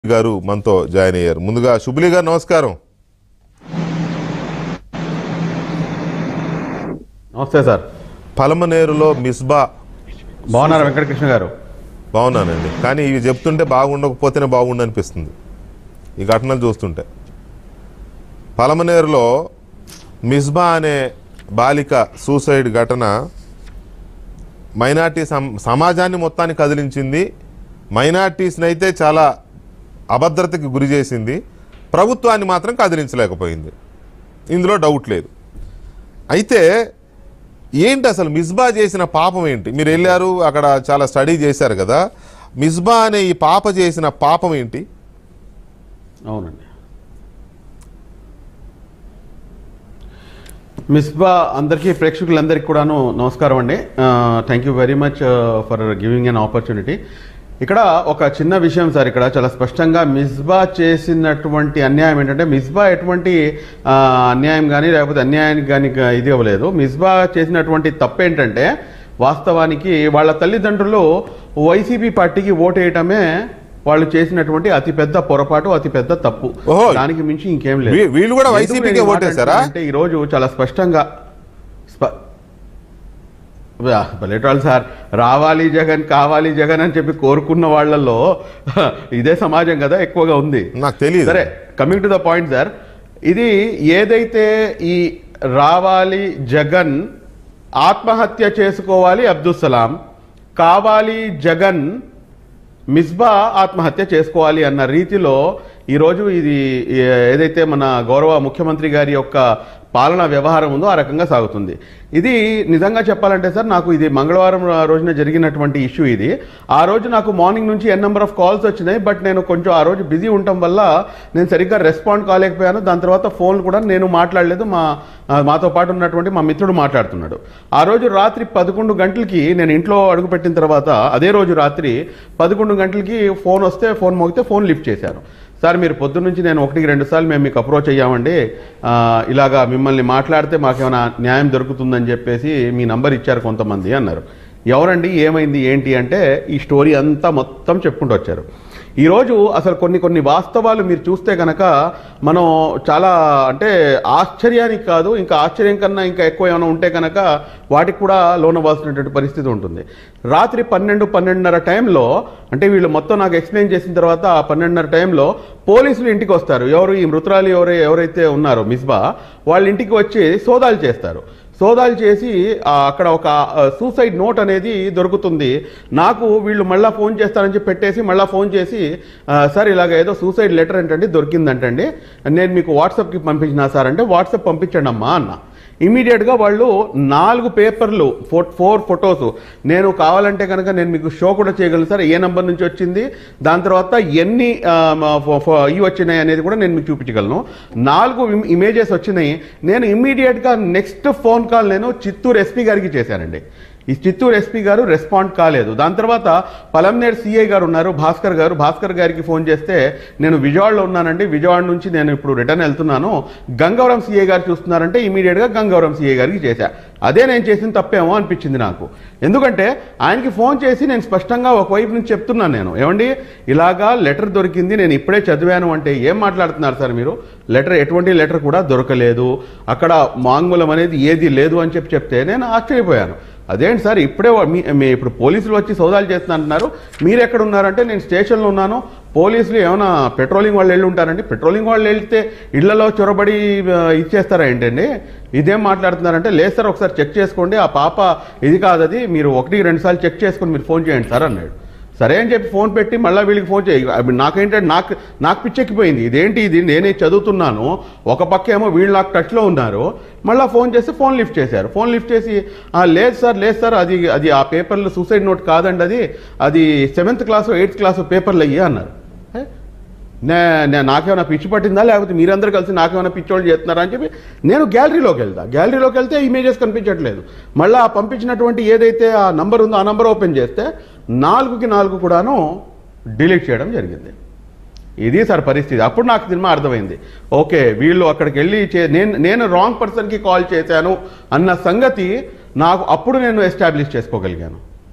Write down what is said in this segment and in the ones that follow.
గారు మనతో జాయిన్ అయ్యారు ముందుగా శుభ్లీ గారు నమస్కారం నమస్తే సార్ పలమనేరులో మిస్బా బాగున్నారా వెంకటకృష్ణ గారు బాగున్నానండి కానీ ఇవి చెప్తుంటే బాగుండకపోతేనే బాగుండు అనిపిస్తుంది ఈ ఘటనలు చూస్తుంటే పలమనేరులో మిస్బా అనే బాలిక సూసైడ్ ఘటన మైనార్టీ సమ సమాజాన్ని మొత్తాన్ని కదిలించింది మైనార్టీస్ని అయితే చాలా అభద్రతకి గురి చేసింది ప్రభుత్వాన్ని మాత్రం కదిలించలేకపోయింది ఇందులో డౌట్ లేదు అయితే ఏంటి అసలు మిస్బా చేసిన పాపం ఏంటి మీరు వెళ్ళారు అక్కడ చాలా స్టడీ చేశారు కదా మిస్బా అనే ఈ పాప చేసిన పాపం ఏంటి అవునండి మిస్బా అందరికీ ప్రేక్షకులందరికీ కూడాను నమస్కారం అండి thank you very much for giving an opportunity ఇక్కడ ఒక చిన్న విషయం సార్ ఇక్కడ చాలా స్పష్టంగా మిస్బా చేసినటువంటి అన్యాయం ఏంటంటే మిస్బా ఎటువంటి ఆ, అన్యాయం కానీ లేకపోతే అన్యాయానికి కానీ ఇది అవ్వలేదు మిస్బా చేసినటువంటి తప్పు ఏంటంటే వాస్తవానికి వాళ్ళ తల్లిదండ్రులు వైసీపీ పార్టీకి ఓటేయటమే వాళ్ళు చేసినటువంటి అతిపెద్ద పొరపాటు అతిపెద్ద తప్పు ఓహో. దానికి మించి ఇంకేం లేదు వీ- వీళ్ళు కూడా ఎందుకు వైసీపీకే నేను ఈ మాట ఓటేశారా? అంటున్నానంటే ఈ రోజు చాలా స్పష్టంగా స్ప- బలేటాలు సార్ రావాలి జగన్ కావాలి జగన్ అని చెప్పి కోరుకున్న వాళ్ళల్లో ఇదే సమాజం కదా ఎక్కువగా ఉంది నాకు తెలియదు సరే coming to the point sir ఇది ఏదైతే ఈ రావాలి జగన్ ఆత్మహత్య చేసుకోవాలి అబ్దుల్ సలాం కావాలి జగన్ మిస్బా ఆత్మహత్య చేసుకోవాలి అన్న రీతిలో ఈరోజు ఇది ఏ- ఏదైతే మన గౌరవ ముఖ్యమంత్రి గారి యొక్క పాలనా వ్యవహారం ఉందో ఆ రకంగా సాగుతుంది ఇది నిజంగా చెప్పాలంటే సార్ నాకు ఇది మంగళవారం రోజున జరిగినటువంటి ఇష్యూ ఇది ఆ రోజు నాకు మార్నింగ్ నుంచి ఎన్ నెంబర్ ఆఫ్ కాల్స్ వచ్చినాయి బట్ నేను కొంచెం ఆ రోజు బిజీ ఉండటం వల్ల నేను సరిగ్గా రెస్పాండ్ కాలేకపోయాను దాని తర్వాత ఫోన్ కూడా నేను మాట్లాడలేదు మా ఆ, మాతో పాటు ఉన్నటువంటి మా మిత్రుడు మాట్లాడుతున్నాడు ఆ రోజు రాత్రి పదకొండు గంటలకి నేను ఇంట్లో అడుగుపెట్టిన తర్వాత అదే రోజు రాత్రి పదకొండు గంటలకి ఫోన్ వస్తే ఫోన్ మోగితే ఫోన్ లిఫ్ట్ చేశాను సార్ మీరు పొద్దున్న నుంచి నేను ఒకటికి రెండు సార్లు మేము మీకు అప్రోచ్ అయ్యామండి ఆ, ఇలాగా మిమ్మల్ని మాట్లాడితే మాకేమైనా న్యాయం దొరుకుతుందని చెప్పేసి మీ నంబర్ ఇచ్చారు కొంతమంది అన్నారు ఎవరండి ఏమైంది ఏంటి అంటే ఈ స్టోరీ అంతా మొత్తం చెప్పుకుంటూ వచ్చారు ఈరోజు అసలు కొన్ని కొన్ని వాస్తవాలు మీరు చూస్తే కనుక మనం చాలా అంటే ఆశ్చర్యానికి కాదు ఇంకా ఆశ్చర్యం కన్నా ఇంకా ఎక్కువ ఏమైనా ఉంటే కనుక వాటికి కూడా లోనవ్వాల్సినటువంటి పరిస్థితి ఉంటుంది రాత్రి పన్నెండు పన్నెండున్నర టైంలో అంటే వీళ్ళు మొత్తం నాకు ఎక్స్ప్లెయిన్ చేసిన తర్వాత ఆ పన్నెండున్నర టైంలో పోలీసులు ఇంటికి వస్తారు ఎవరు ఈ మృతురాలు ఎవరు ఎవరైతే ఉన్నారో మిస్బా వాళ్ళ ఇంటికి వచ్చి సోదాలు చేస్తారు సోదాలు చేసి ఆ, అక్కడ ఒక సూసైడ్ నోట్ అనేది దొరుకుతుంది నాకు వీళ్ళు మళ్ళీ ఫోన్ చేస్తారని చెప్పి పెట్టేసి మళ్ళీ ఫోన్ చేసి ఆ, సార్ ఇలాగ ఏదో సూసైడ్ లెటర్ ఏంటండి దొరికిందంటండి నేను మీకు వాట్సాప్కి పంపించినా సార్ అంటే వాట్సాప్ పంపించండి అమ్మా అన్న ఇమీడియట్గా వాళ్ళు నాలుగు పేపర్లు ఫో ఫోర్ ఫొటోస్ నేను కావాలంటే కనుక నేను మీకు షో కూడా చేయగలను సార్ ఏ నంబర్ నుంచి వచ్చింది దాని తర్వాత ఎన్ని ఆ, మ- ఫో- ఫో- ఇవి వచ్చినాయి అనేది కూడా నేను మీకు చూపించగలను నాలుగు ఇమ్- ఇమేజెస్ వచ్చినాయి నేను ఇమ్మీడియట్గా నెక్స్ట్ ఫోన్ కాల్ నేను చిత్తూరు ఎస్పీ గారికి చేశానండి ఈ చిత్తూరు ఎస్పీ గారు రెస్పాండ్ కాలేదు దాని తర్వాత పలంనేరు సిఐ గారు ఉన్నారు భాస్కర్ గారు భాస్కర్ గారికి ఫోన్ చేస్తే నేను విజయవాడలో ఉన్నానండి విజయవాడ నుంచి నేను ఇప్పుడు రిటర్న్ వెళ్తున్నాను గంగవరం సిఐ గారు చూస్తున్నారంటే ఇమీడియట్గా గంగవరం సిఐ గారికి చేశా అదే నేను చేసిన తప్పేమో అనిపించింది నాకు ఎందుకంటే ఆయనకి ఫోన్ చేసి నేను స్పష్టంగా ఒకవైపు నుంచి చెప్తున్నాను నేను ఏమండి ఇలాగా లెటర్ దొరికింది నేను ఇప్పుడే చదివాను అంటే ఏం మాట్లాడుతున్నారు సార్ మీరు లెటర్ ఎటువంటి లెటర్ కూడా దొరకలేదు అక్కడ మాంగులం అనేది ఏది లేదు అని చెప్పి చెప్తే నేను ఆశ్చర్యపోయాను అదేంటి సార్ ఇప్పుడే వా- మీ మీ ఇప్పుడు పోలీసులు వచ్చి సోదాలు చేస్తున్నా అంటున్నారు మీరు ఎక్కడ ఉన్నారంటే నేను స్టేషన్లో ఉన్నాను పోలీసులు ఏమైనా పెట్రోలింగ్ వాళ్ళు వెళ్ళి ఉంటారండి పెట్రోలింగ్ వాళ్ళు వెళ్తే ఇళ్లలో చొరబడి ఆ, ఇచ్చేస్తారా ఏంటండి ఇదేం మాట్లాడుతున్నారంటే లేదు సార్ ఒకసారి చెక్ చేసుకోండి ఆ పాప ఇది కాదు అది మీరు ఒకటి రెండు సార్లు చెక్ చేసుకొని మీరు ఫోన్ చేయండి సార్ అన్నాడు సరే అని చెప్పి ఫోన్ పెట్టి మళ్ళీ వీళ్ళకి ఫోన్ చేయి అప్పుడు నాకేంటంటే నాకు నాకు పిచ్చెక్కిపోయింది ఇదేంటి ఇది నేనే చదువుతున్నాను ఒక పక్క ఏమో వీళ్ళు నాకు టచ్లో ఉన్నారు మళ్ళీ ఫోన్ చేసి ఫోన్ లిఫ్ట్ చేశారు ఫోన్ లిఫ్ట్ చేసి "ఆ, లేదు సార్ లేదు సార్ అది అది ఆ పేపర్లో సూసైడ్ నోట్ కాదండి అది అది సెవెంత్ క్లాస్ ఎయిత్ క్లాస్ పేపర్లు అయ్యి అన్నారు ఏ? నే నే- నాకేమైనా పిచ్చి పట్టిందా లేకపోతే మీరందరూ కలిసి నాకేమైనా పిచ్చోళ్ళు చేస్తున్నారా అని చెప్పి నేను గ్యాలరీలోకి వెళ్తా గ్యాలరీలోకి వెళ్తే ఇమేజెస్ కనిపించట్లేదు మళ్ళీ ఆ పంపించినటువంటి ఏదైతే ఆ నంబర్ ఉందో ఆ నంబర్ ఓపెన్ చేస్తే నాలుగుకి నాలుగు కూడాను డిలీట్ చేయడం జరిగింది ఇది సార్ పరిస్థితి అప్పుడు నాకు సినిమా అర్థమైంది ఓకే వీళ్ళు అక్కడికి వెళ్ళి చే- నేను నేను రాంగ్ పర్సన్కి కాల్ చేశాను అన్న సంగతి నాకు అప్పుడు నేను ఎస్టాబ్లిష్ చేసుకోగలిగాను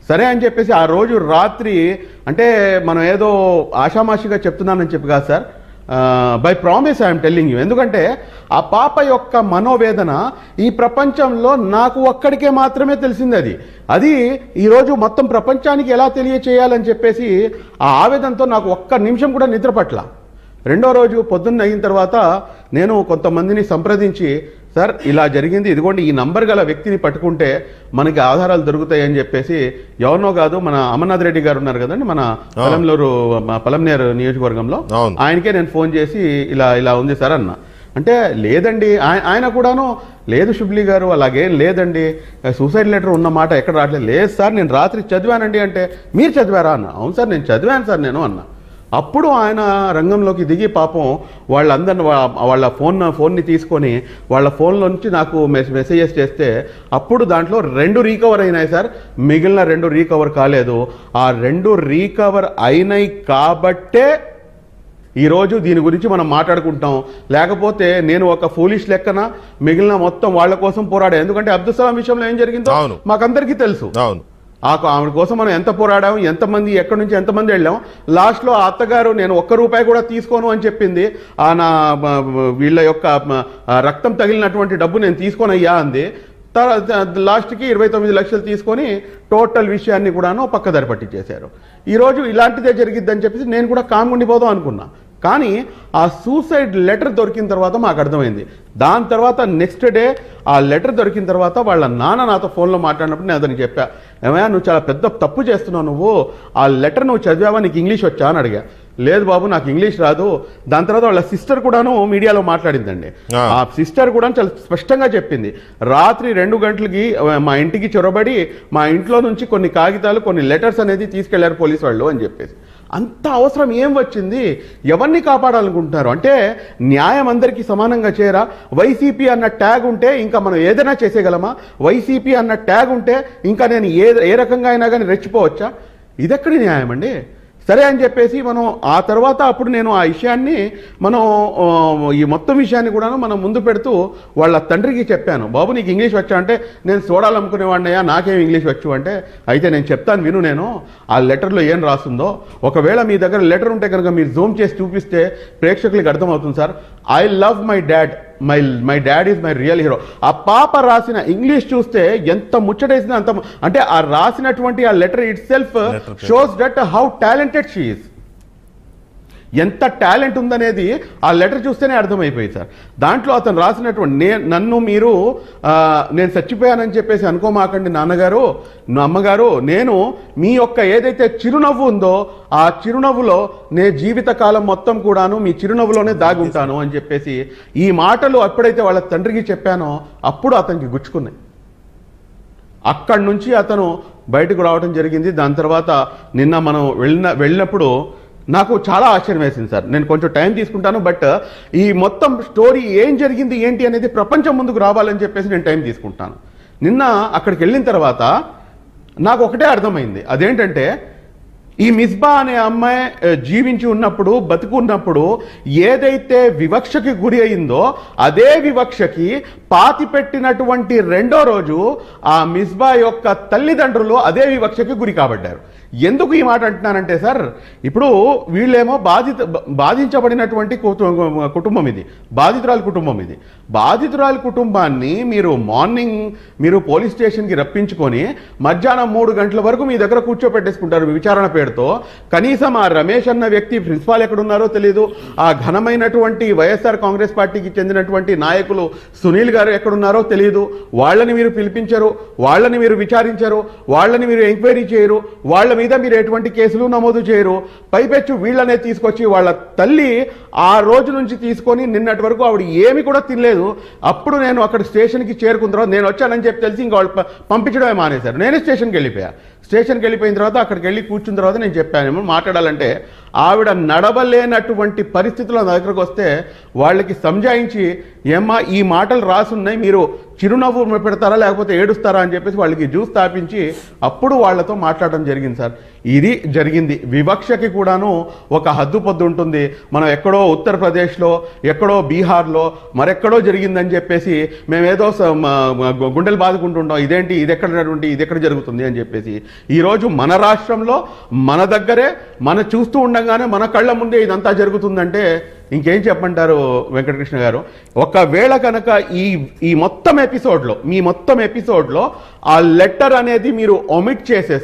సరే అని చెప్పేసి ఆ రోజు రాత్రి అంటే మనం ఏదో ఆషామాషిగా చెప్తున్నానని చెప్పి కాదు sir by promise I'm telling you ఎందుకంటే ఆ పాప యొక్క మనోవేదన ఈ ప్రపంచంలో నాకు ఒక్కడికే మాత్రమే తెలిసింది అది అది ఈరోజు మొత్తం ప్రపంచానికి ఎలా తెలియచేయాలని చెప్పేసి ఆ ఆవేదనతో నాకు ఒక్క నిమిషం కూడా నిద్ర పట్ల రెండో రోజు పొద్దున్న అయిన తర్వాత నేను కొంతమందిని సంప్రదించి సార్ ఇలా జరిగింది ఇదిగోండి ఈ నంబర్ గల వ్యక్తిని పట్టుకుంటే మనకి ఆధారాలు దొరుకుతాయి అని చెప్పేసి ఎవరినో కాదు మన అమర్నాథ్ రెడ్డి గారు ఉన్నారు కదండి మన పొలంలూరు మా పొలంనేరు నియోజకవర్గంలో అవును. ఆయనకే నేను ఫోన్ చేసి ఇలా ఇలా ఉంది సార్ అన్న అంటే లేదండి ఆయ- ఆయన కూడాను లేదు శుభ్లీ గారు అలాగేం లేదండి సూసైడ్ లెటర్ ఉన్న మాట ఎక్కడ రావట్లేదు లేదు సార్ నేను రాత్రి చదివానండి అంటే మీరు చదివారా అన్న అవును సార్ నేను చదివాను సార్ నేను అన్న అప్పుడు ఆయన రంగంలోకి దిగి పాపం వాళ్ళందరిని వా- వాళ్ళ ఫోన్ ఫోన్ని తీసుకొని వాళ్ళ ఫోన్లో నుంచి నాకు మెస్ మెసేజెస్ చేస్తే అప్పుడు దాంట్లో రెండు రీకవర్ అయినాయి సార్ మిగిలిన రెండు రీకవర్ కాలేదు ఆ రెండు రీకవర్ అయినాయి కాబట్టే ఈరోజు దీని గురించి మనం మాట్లాడుకుంటాం లేకపోతే నేను ఒక ఫూలిష్ లెక్కన మిగిలిన మొత్తం వాళ్ళ కోసం పోరాడా ఎందుకంటే అబ్దుల్ సలాం విషయంలో ఏం జరిగిందో అవును. మాకందరికీ తెలుసు అవును ఆ ఆవిడ కోసం మనం ఎంత పోరాడాం ఎంతమంది ఎక్కడి నుంచి ఎంతమంది వెళ్ళాం లాస్ట్లో ఆ అత్తగారు నేను ఒక్క రూపాయి కూడా తీసుకోను అని చెప్పింది ఆ నా మ, వీళ్ళ యొక్క మ, ఆ రక్తం తగిలినటువంటి డబ్బు నేను తీసుకోనయ్యా అంది తర్వాత లాస్ట్కి ఇరవై తొమ్మిది లక్షలు తీసుకొని టోటల్ విషయాన్ని కూడాను పక్కదారి పట్టించేశారు ఈరోజు ఇలాంటిదే జరిగిద్దని చెప్పేసి నేను కూడా కామ్గుండిపోదాం అనుకున్నా కానీ ఆ సూసైడ్ లెటర్ దొరికిన తర్వాత మాకు అర్థమైంది దాని తర్వాత నెక్స్ట్ డే ఆ లెటర్ దొరికిన తర్వాత వాళ్ళ నాన్న నాతో ఫోన్లో మాట్లాడినప్పుడు నేను అతనికి చెప్పా ఏమయ్యా నువ్వు చాలా పెద్ద తప్పు చేస్తున్నావు నువ్వు ఆ లెటర్ నువ్వు చదివావా నీకు ఇంగ్లీష్ వచ్చా అని అడిగా లేదు బాబు నాకు ఇంగ్లీష్ రాదు దాని తర్వాత వాళ్ళ సిస్టర్ కూడాను మీడియాలో మాట్లాడిందండి ఆ. ఆ సిస్టర్ కూడా చాలా స్పష్టంగా చెప్పింది రాత్రి రెండు గంటలకి ఆ, మా ఇంటికి చొరబడి మా ఇంట్లో నుంచి కొన్ని కాగితాలు కొన్ని లెటర్స్ అనేది తీసుకెళ్లారు పోలీసు వాళ్ళు అని చెప్పేసి అంత అవసరం ఏం వచ్చింది ఎవరిని కాపాడాలనుకుంటున్నారు అంటే న్యాయం అందరికీ సమానంగా చేయరా వైసీపీ అన్న ట్యాగ్ ఉంటే ఇంకా మనం ఏదైనా చేసేయగలమా వైసీపీ అన్న ట్యాగ్ ఉంటే ఇంకా నేను ఏ ఏ రకంగా అయినా కానీ రెచ్చిపోవచ్చా ఇదెక్కడి న్యాయం అండి సరే అని చెప్పేసి మనం ఆ తర్వాత అప్పుడు నేను ఆ విషయాన్ని మనం ఆ, ఈ మొత్తం విషయాన్ని కూడా మనం ముందు పెడుతూ వాళ్ళ తండ్రికి చెప్పాను బాబు నీకు ఇంగ్లీష్ వచ్చా అంటే నేను చూడాలనుకునేవాడినయ్యా నాకేం ఇంగ్లీష్ వచ్చు అంటే అయితే నేను చెప్తాను విను నేను ఆ లెటర్లో ఏం రాస్తుందో ఒకవేళ మీ దగ్గర లెటర్ ఉంటే కనుక మీరు జూమ్ చేసి చూపిస్తే ప్రేక్షకులకు అర్థమవుతుంది sir I love my dad my my dad is my real hero ఆ పాప రాసిన ఇంగ్లీష్ చూస్తే ఎంత ముచ్చటేసిందో అంత అంటే ఆ రాసినటువంటి ఆ letter itself Letter paper. Shows that how talented she is ఎంత టాలెంట్ ఉందనేది ఆ లెటర్ చూస్తేనే అర్థమైపోయింది సార్ దాంట్లో అతను రాసినటువంటి నే నన్ను మీరు ఆ, నేను చచ్చిపోయానని చెప్పేసి అనుకోమాకండి నాన్నగారు నా అమ్మగారు నేను మీ యొక్క ఏదైతే చిరునవ్వు ఉందో ఆ చిరునవ్వులో నే జీవిత కాలం మొత్తం కూడాను మీ చిరునవ్వులోనే దాగుంటాను అని చెప్పేసి ఈ మాటలు ఎప్పుడైతే వాళ్ళ తండ్రికి చెప్పానో అప్పుడు అతనికి గుచ్చుకున్నాయి అక్కడి నుంచి అతను బయటకు రావడం జరిగింది దాని తర్వాత నిన్న మనం వెళ్ళిన వెళ్ళినప్పుడు నాకు చాలా ఆశ్చర్యం వేసింది సార్ నేను కొంచెం టైం తీసుకుంటాను బట్ ఈ మొత్తం స్టోరీ ఏం జరిగింది ఏంటి అనేది ప్రపంచం ముందుకు రావాలని చెప్పేసి నేను టైం తీసుకుంటాను నిన్న అక్కడికి వెళ్ళిన తర్వాత నాకు ఒకటే అర్థమైంది అదేంటంటే ఈ మిస్బా అనే అమ్మాయి ఆ, జీవించి ఉన్నప్పుడు బతుకున్నప్పుడు ఏదైతే వివక్షకి గురి అయిందో అదే వివక్షకి పాతి పెట్టినటువంటి రెండో రోజు ఆ మిస్బా యొక్క తల్లిదండ్రులు అదే వివక్షకి గురి కాబడ్డారు ఎందుకు ఈ మాట అంటున్నానంటే సార్ ఇప్పుడు వీళ్ళేమో బాధిత బ- బాధించబడినటువంటి కుటు- కుటుంబం ఇది బాధితురాలి కుటుంబం ఇది బాధితురాలి కుటుంబాన్ని మీరు మార్నింగ్ మీరు పోలీస్ స్టేషన్కి రప్పించుకొని మధ్యాహ్నం మూడు గంటల వరకు మీ దగ్గర కూర్చోపెట్టేసుకుంటారు విచారణ పేరుతో కనీసం ఆ రమేష్ అన్న వ్యక్తి ప్రిన్సిపాల్ ఎక్కడున్నారో తెలియదు ఆ ఘనమైనటువంటి వైఎస్ఆర్ కాంగ్రెస్ పార్టీకి చెందినటువంటి నాయకులు సునీల్ గారు ఎక్కడున్నారో తెలియదు వాళ్ళని మీరు పిలిపించరు వాళ్ళని మీరు విచారించరు వాళ్ళని మీరు ఎంక్వైరీ చేయరు వాళ్ళ మీద మీరు ఎటువంటి కేసులు నమోదు చేయరు పైపెచ్చు వీళ్ళనే తీసుకొచ్చి వాళ్ళ తల్లి ఆ రోజు నుంచి తీసుకొని నిన్నటి వరకు ఆవిడ ఏమి కూడా తినలేదు అప్పుడు నేను అక్కడ స్టేషన్కి చేరుకున్న తర్వాత నేను వచ్చానని చెప్పి తెలిసి ఇంకా వాళ్ళు ప- పంపించడమే మానేశారు నేనే స్టేషన్కి వెళ్ళిపోయా స్టేషన్కి వెళ్ళిపోయిన తర్వాత అక్కడికి వెళ్ళి కూర్చున్న తర్వాత నేను చెప్పాను ఏమో మాట్లాడాలంటే ఆవిడ నడవలేనటువంటి పరిస్థితుల్లో నా దగ్గరకు వస్తే వాళ్ళకి సంజాయించి ఏమ్మా ఈ మాటలు రాసున్నాయి మీరు చిరునవ్వు పెడతారా లేకపోతే ఏడుస్తారా అని చెప్పేసి వాళ్ళకి జ్యూస్ తాపించి అప్పుడు వాళ్ళతో మాట్లాడడం జరిగింది సార్ ఇది జరిగింది వివక్షకి కూడాను ఒక హద్దు పొద్దు ఉంటుంది మనం ఎక్కడో ఉత్తరప్రదేశ్లో ఎక్కడో బీహార్లో మరెక్కడో జరిగిందని చెప్పేసి మేమేదో స- మ- మ- గుండెలు బాదుకుంటుంటాం ఇదేంటి ఇది ఎక్కడ ఇది ఎక్కడ జరుగుతుంది అని చెప్పేసి ఈరోజు మన రాష్ట్రంలో మన దగ్గరే మన చూస్తూ ఉండగానే మన కళ్ళ ముందే ఇదంతా జరుగుతుందంటే ఇంకేం చెప్పంటారు వెంకటకృష్ణ గారు ఒకవేళ కనుక ఈ ఈ మొత్తం ఎపిసోడ్లో మీ మొత్తం ఎపిసోడ్లో ఆ లెటర్ అనేది మీరు ఒమిట్ చేసేస్తే